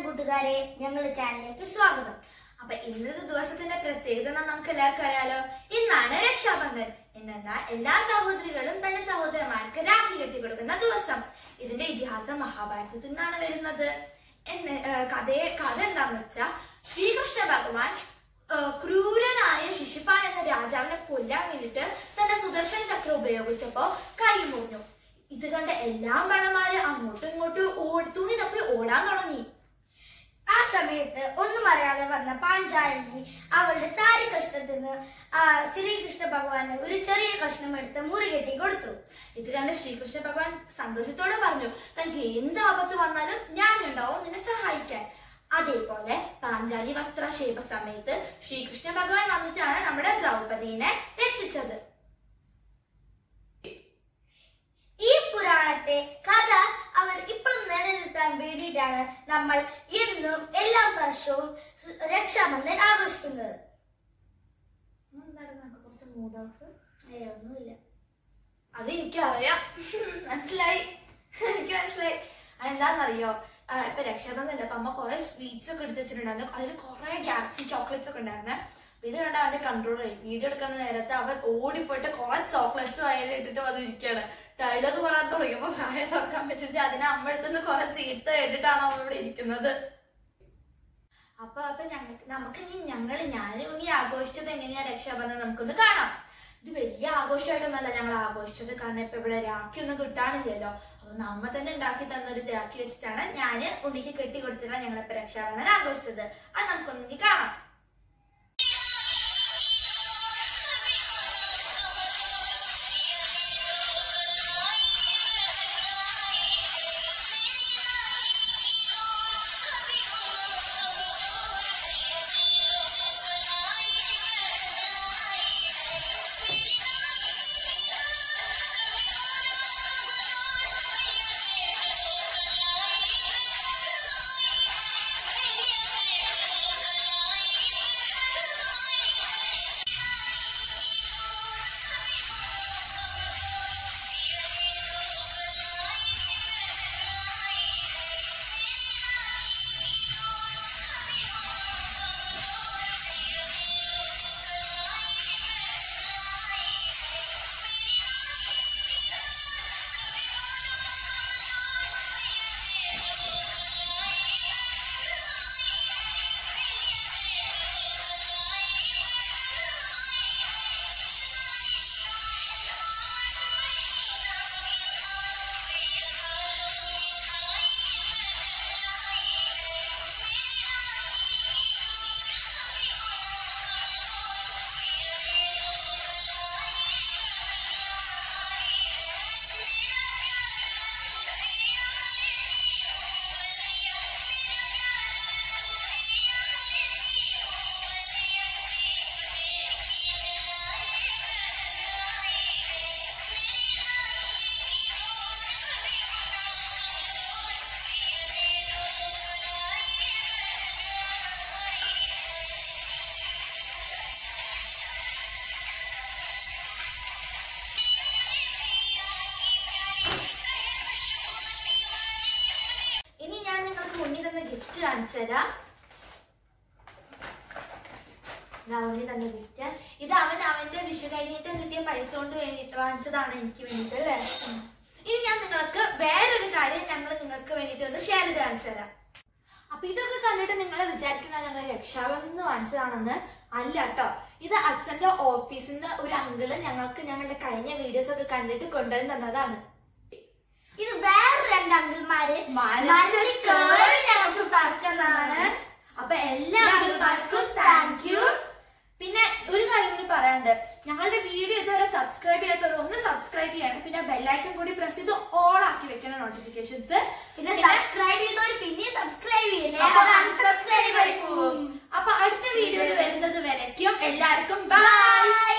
കൂട്ടുകാരെ ഞങ്ങളുടെ ചാനലിലേക്ക് സ്വാഗതം അപ്പൊ ഇന്നത്തെ ദിവസത്തിന്റെ പ്രത്യേകത എന്ന് നമുക്ക് എല്ലാവർക്കും അറിയാലോ ഇന്നാണ് രക്ഷാബന്ധൻ എന്നാൽ എല്ലാ സഹോദരികളും തന്റെ സഹോദരന്മാർക്ക് രാഖി കെട്ടി കൊടുക്കുന്ന ദിവസം ഇതിന്റെ ഇതിഹാസം മഹാഭാരതത്തിൽ നിന്നാണ് വരുന്നത് എന്ന് ഏർ കഥയെ കഥ എന്താന്ന് വെച്ചാൽ ശ്രീകൃഷ്ണ ഭഗവാൻ ഏർ ക്രൂരനായ ശിശുപാൽ എന്ന രാജാവിനെ കൊല്ലാൻ വേണ്ടിയിട്ട് തന്റെ സുദർശന ചക്രം ഉപയോഗിച്ചപ്പോ കൈ മുറിഞ്ഞു ഇത് കണ്ട എല്ലാ മണമാരും അങ്ങോട്ടും ഇങ്ങോട്ടും ഓടി തുണി തപ്പി ഓടാൻ തുടങ്ങി ആ സമയത്ത് ഒന്നും അറിയാതെ വന്ന പാഞ്ചാലി അവളുടെ സാരി കഷ്ണത്തിൽ നിന്ന് ആ ശ്രീകൃഷ്ണ ഭഗവാന് ഒരു ചെറിയ കഷ്ണം എടുത്ത് മുറി കെട്ടി കൊടുത്തു ഇത് കണ്ട് ശ്രീകൃഷ്ണ ഭഗവാൻ സന്തോഷത്തോടെ പറഞ്ഞു തനിക്ക് എന്ത് ആപത്ത് വന്നാലും ഞാൻ ഉണ്ടാവും നിന്നെ സഹായിക്കാൻ അതേപോലെ പാഞ്ചാലി വസ്ത്രക്ഷേപ സമയത്ത് ശ്രീകൃഷ്ണ ഭഗവാൻ വന്നിട്ടാണ് നമ്മുടെ ദ്രൗപദീനെ രക്ഷിച്ചത് ഈ പുരാണത്തെ കഥ അവർ ഇപ്പോഴും നിലനിർത്താൻ വേണ്ടിയിട്ടാണ് നമ്മൾ എന്നും എല്ലാ വർഷവും രക്ഷാബന്ധൻ ആഘോഷിക്കുന്നത് എന്താണ് നമുക്ക് കുറച്ച് മൂഡ് ഓഫ് ഒന്നുമില്ല അത് എനിക്കറിയാം മനസ്സിലായി എനിക്ക് മനസ്സിലായി അതെന്താണെന്നറിയോ ആ, ഇപ്പൊ രക്ഷാബന്ധല്ലേ അപ്പൊ അമ്മ കുറെ സ്വീറ്റ്സ് ഒക്കെ എടുത്ത് വെച്ചിട്ടുണ്ടായിരുന്നു അതിൽ കുറെ ഗാലക്സി ചോക്ലേറ്റ്സ് ഒക്കെ ഉണ്ടായിരുന്നെ അപ്പൊ ഇത് കണ്ട അവന്റെ കൺട്രോൾ ആയി വീഡിയോ എടുക്കുന്ന നേരത്തെ അവൻ ഓടിപ്പോയിട്ട് കുറെ ചോക്ലേറ്റ്സ് അതിൽ ഇട്ടിട്ട് വന്നിരിക്കുകയാണ് ഡയലോഗ് പറയാൻ തുടങ്ങിയപ്പോ വായ തുറക്കാൻ പറ്റില്ല അതിനെ അമ്മ എടുത്തുനിന്ന് കുറെ ചീത്ത കേട്ടിട്ടാണ് അവൻ ഇവിടെ ഇരിക്കുന്നത് അപ്പൊ അപ്പൊ ഞങ്ങൾക്ക് നമുക്ക് ഇനി ഞങ്ങൾ ഞാൻ ഉണ്ണി ആഘോഷിച്ചത് എങ്ങനെയാ രക്ഷാബന്ധം നമുക്കൊന്ന് കാണാം ഇത് വലിയ ആഘോഷമായിട്ടൊന്നല്ല ഞങ്ങൾ ആഘോഷിച്ചത് കാരണം ഇപ്പൊ ഇവിടെ രാഖി ഒന്നും കിട്ടാണില്ലല്ലോ അതുകൊണ്ട് അമ്മ തന്നെ ഉണ്ടാക്കി തന്ന ഒരു രാഖി വെച്ചിട്ടാണ് ഞാൻ ഉണ്ണിക്ക് കെട്ടി കൊടുത്തിട്ടാണ് ഞങ്ങളിപ്പോ രക്ഷാബന്ധൻ ആഘോഷിച്ചത് അത് നമുക്കൊന്നിനി കാണാം ഇനി ഞാൻ നിങ്ങൾക്ക് മുന്നിൽ തന്ന ഗിഫ്റ്റ് കാണിച്ചു തരാം ഇതാ മുന്നിൽ തന്ന ഗിഫ്റ്റ് ഇത് അവൻ അവന്റെ വിഷു കഴിഞ്ഞിട്ട് കിട്ടിയ പൈസ കൊണ്ട് വേണ്ടിട്ട് വാങ്ങിച്ചതാണ് എനിക്ക് വേണ്ടിട്ട് അല്ലേ ഇനി ഞാൻ നിങ്ങൾക്ക് വേറൊരു കാര്യം ഞങ്ങൾ നിങ്ങൾക്ക് വേണ്ടിട്ട് ഒന്ന് ഷെയർ ചെയ്ത് കാണിച്ചു തരാം അപ്പൊ ഇതൊക്കെ കണ്ടിട്ട് നിങ്ങൾ വിചാരിക്കുന്ന ഞങ്ങൾ രക്ഷാബന്ധം വാങ്ങിച്ചതാണെന്ന് അല്ല കേട്ടോ ഇത് അച്ഛന്റെ ഓഫീസിന്റെ ഒരു അങ്കിള് ഞങ്ങൾക്ക് ഞങ്ങളുടെ കഴിഞ്ഞ വീഡിയോസ് ഒക്കെ കണ്ടിട്ട് കൊണ്ടുവന്ന് തന്നതാണ് ഇത് വേറെ രണ്ട് അങ്കിൾമാര് മരത്തിൽ കേറി ഞങ്ങൾക്ക് പറിച്ചതാണ് അപ്പൊ എല്ലാ അങ്കിൾമാർക്കും താങ്ക് യു പിന്നെ ഒരു കാര്യം കൂടി പറയാനുണ്ട് ഞങ്ങളുടെ വീഡിയോ ഇതുവരെ സബ്സ്ക്രൈബ് ചെയ്യാത്തവർ ഒന്ന് സബ്സ്ക്രൈബ് ചെയ്യണം പിന്നെ ബെല്ലൈക്കൺ കൂടി പ്രസ് ചെയ്ത് ഓൾ ആക്കി വെക്കണം നോട്ടിഫിക്കേഷൻസ് പിന്നെ സബ്സ്ക്രൈബ് ചെയ്തവർ പിന്നെ സബ്സ്ക്രൈബ് ചെയ്യണേ അപ്പൊ unsubscribe ആയി പോവും. അപ്പൊ അടുത്ത വീഡിയോയിൽ വരുന്നത് വരയ്ക്കും എല്ലാവർക്കും ബൈ